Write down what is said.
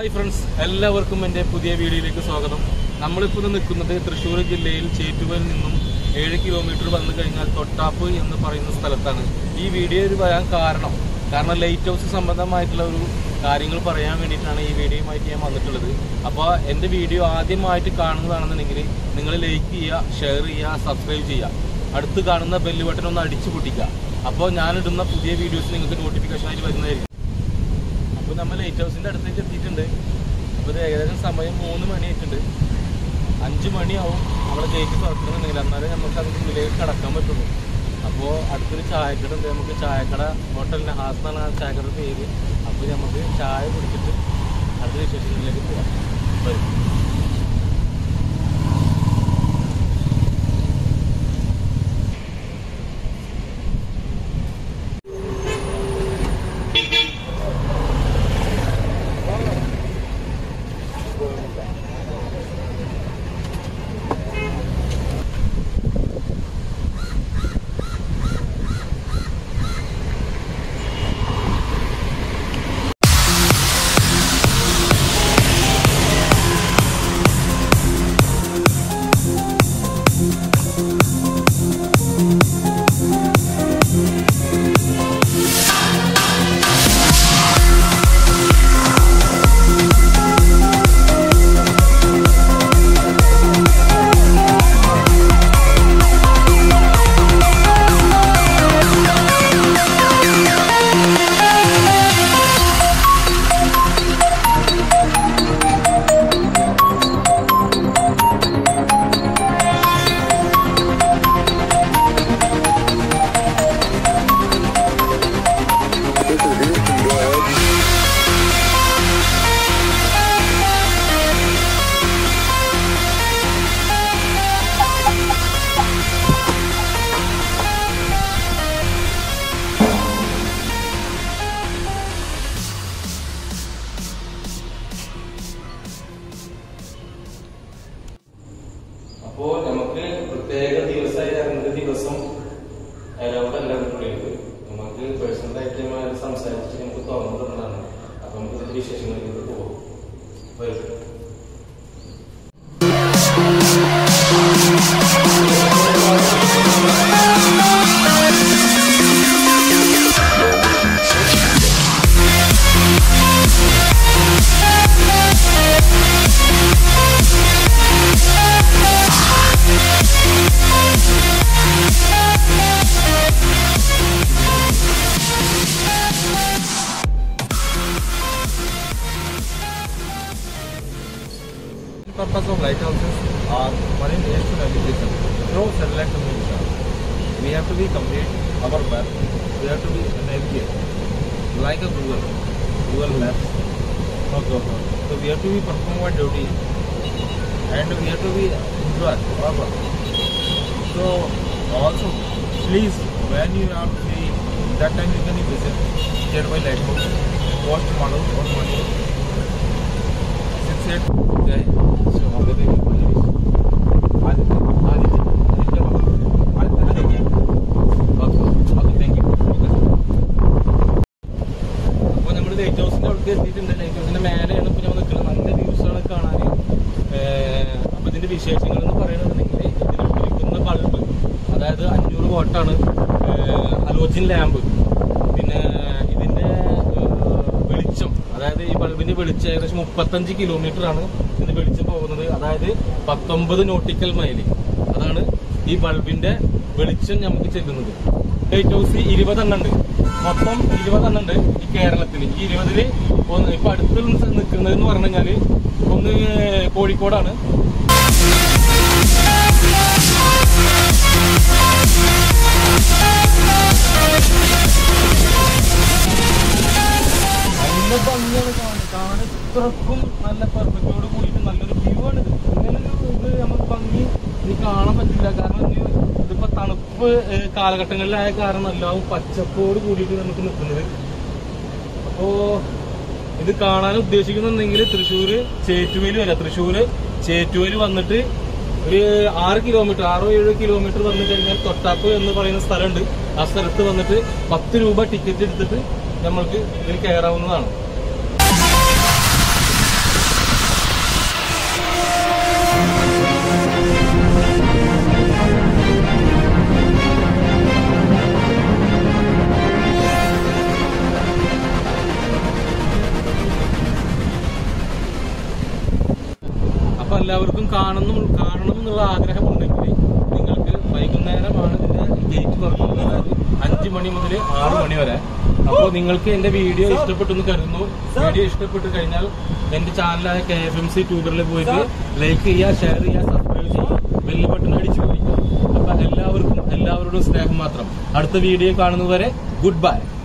Hi friends എല്ലാവർക്കും എൻ്റെ പുതിയ വീഡിയോയിലേക്ക് സ്വാഗതം നമ്മളിപ്പോൾ നിൽക്കുന്നത് തൃശ്ശൂർ ജില്ലയിൽ ചേറ്റുവയിൽ നിന്നും ഏഴ് കിലോമീറ്റർ വന്നു കഴിഞ്ഞാൽ തൊട്ടാപ്പ് എന്ന് പറയുന്ന സ്ഥലത്താണ് ഈ വീഡിയോയിൽ വരാൻ കാരണം കാരണം ലൈറ്റ് ഹൗസ് സംബന്ധമായിട്ടുള്ള ഒരു കാര്യങ്ങൾ പറയാൻ വേണ്ടിയിട്ടാണ് ഈ വീഡിയോയുമായിട്ട് ഞാൻ വന്നിട്ടുള്ളത് അപ്പോൾ എൻ്റെ വീഡിയോ ആദ്യമായിട്ട് കാണുന്നതാണെന്നുണ്ടെങ്കിൽ നിങ്ങൾ ലൈക്ക് ചെയ്യുക ഷെയർ ചെയ്യുക സബ്സ്ക്രൈബ് ചെയ്യുക അടുത്ത് കാണുന്ന ബെല്ല് ബട്ടൺ ഒന്ന് അടിച്ചു പൊട്ടിക്കുക അപ്പോൾ ഞാനിടുന്ന പുതിയ വീഡിയോസ് നിങ്ങൾക്ക് നോട്ടിഫിക്കേഷൻ ആയിട്ട് വരുന്നതായിരിക്കും അപ്പോൾ നമ്മൾ ലൈറ്റ് ഹൗസിൻ്റെ അടുത്തേക്ക് എത്തിയിട്ടുണ്ട് അപ്പോൾ ഇത് ഏകദേശം സമയം മൂന്ന് മണി ആയിട്ടുണ്ട് അഞ്ച് മണിയാവും അവിടെ ഗേറ്റ് തുറക്കണമെന്നുണ്ടെങ്കിൽ എന്നാലേ നമുക്ക് അതിൻ്റെ ഉള്ളിലേക്ക് കടക്കാൻ പറ്റുള്ളൂ അപ്പോൾ അടുത്തൊരു ചായക്കട ഉണ്ട് നമുക്ക് ചായക്കട ഹോട്ടൽ നഹാസ് എന്നാണ് ആ ചായക്കട പേര് അപ്പോൾ നമുക്ക് ചായ കുടിച്ചിട്ട് അടുത്ത വിശേഷങ്ങളിലേക്ക് പോകാം വരും This is Houston. Go ahead. അപ്പോ നമുക്ക് പ്രത്യേക ദിവസമായി രണ്ട് ദിവസം അലൗഡ് അല്ല പുള്ളിക്ക് നമുക്ക് പേഴ്സണൽ ആയിട്ട് നമ്മൾ സംസാരിച്ചിട്ട് നമുക്ക് തുറന്നു തന്നതാണ് അപ്പൊ നമുക്ക് ഇതിന്റെ വിശേഷങ്ങളിലേക്ക് പോകാം വരും The purpose of lighthouses are marine air to navigation through satellite communication. We have to be complete our map. We have to be navigate like a Google, Google Maps. Okay. So we have to be perform our duty and we have to be enjoy our work. So also please when you are free that time you can visit nearby lighthouse, post model or model. Six eight जय so आगे देखिए Aditya Aditya Aditya Aditya okay okay thank you okay അപ്പോൾ നമ്മൾ light ഹൗസിന്റെ അവിടെ എത്തിയിട്ടുണ്ട് light ഹൗസിന്റെ മേലെയാണ് ഇപ്പോൾ നമ്മൾ നിൽക്കുന്നത് നല്ല വ്യൂസ് ആണ് കാണാൻ അപ്പൊ ഇതിന്റെ വിശേഷങ്ങൾ എന്ന് പറയുന്നുണ്ടെങ്കിൽ ഇതിൽ ഉപയോഗിക്കുന്ന ബൾബ് അതായത് അഞ്ഞൂറ് വോട്ടാണ് ഹലോജിൻ ലാമ്പ് പിന്നെ ഇതിന്റെ ഏഹ്, വെളിച്ചം അതായത് ഈ ബൾബിന്റെ വെളിച്ചം ഏകദേശം മുപ്പത്തഞ്ച് കിലോമീറ്റർ ആണ് ഇതിന്റെ വെളിച്ചം പോകുന്നത് അതായത് പത്തൊമ്പത് നോട്ടിക്കൽ മൈല് അതാണ് ഈ ബൾബിന്റെ വെളിച്ചം നമുക്ക് ചെല്ലുന്നത് ലൈറ്റ് ഹൗസ് ഇരുപതെണ്ണം ഉണ്ട് മൊത്തം ഇരുപതെണ്ണം ഉണ്ട് ഈ കേരളത്തിൽ ഈ ഇരുപതില് ഒന്ന് ഇപ്പൊ അടുത്ത് നിൽക്കുന്നത് എന്ന് പറഞ്ഞു കഴിഞ്ഞാല് ഒന്ന് കോഴിക്കോടാണ് നല്ല ഭംഗിയാണ് കാണാൻ കാണാൻ ഇത്രക്കും നല്ല പെർഫെക്റ്റോട് കൂടിയിട്ട് നല്ലൊരു വ്യൂ ആണ് ഇത് ഇങ്ങനൊരു ഇത് നമുക്ക് ഭംഗി ഇനി കാണാൻ പറ്റില്ല കാരണം ഇനി ഇതിപ്പോ തണുപ്പ് ഏഹ്, കാലഘട്ടങ്ങളിലായ കാരണം എല്ലാം പച്ചപ്പോട് കൂടിയിട്ട് നമുക്ക് നിൽക്കുന്നത് അപ്പോ ഇത് കാണാൻ ഉദ്ദേശിക്കുന്നുണ്ടെങ്കിൽ തൃശ്ശൂര് ചേറ്റുവേലി വരാം തൃശ്ശൂര് ചേറ്റുവേലി വന്നിട്ട് ഒരു ആറ് കിലോമീറ്റർ ആറോ ഏഴോ കിലോമീറ്റർ വന്നു കഴിഞ്ഞാൽ തൊട്ടാപ്പ് എന്ന് പറയുന്ന സ്ഥലമുണ്ട് ആ സ്ഥലത്ത് വന്നിട്ട് പത്ത് രൂപ ടിക്കറ്റ് എടുത്തിട്ട് നമ്മൾക്ക് ഇതിൽ കയറാവുന്നതാണ് കാണണം കാണണം എന്നുള്ള ആഗ്രഹം ഉണ്ടെങ്കിൽ നിങ്ങൾക്ക് വൈകുന്നേരമാണ് ഇതിന്റെ ഗേറ്റ് തുറക്കുന്നത് അതായത് അഞ്ചു മണി മുതൽ ആറ് മണി വരെ അപ്പോൾ നിങ്ങൾക്ക് എന്റെ വീഡിയോ ഇഷ്ടപ്പെട്ടു എന്ന് കരുതുന്നു വീഡിയോ ഇഷ്ടപ്പെട്ട് കഴിഞ്ഞാൽ എന്റെ ചാനലായ കെ എഫ് എം സി ട്യൂബറിൽ പോയിട്ട് ലൈക്ക് ചെയ്യുക ഷെയർ ചെയ്യുക സബ്സ്ക്രൈബ് ചെയ്യുക ബെല്ല് ബട്ടൺ അടിച്ചു പിടിക്കുക അപ്പൊ എല്ലാവർക്കും എല്ലാവരോടും സ്നേഹം മാത്രം അടുത്ത വീഡിയോ കാണുന്നതുവരെ ഗുഡ് ബൈ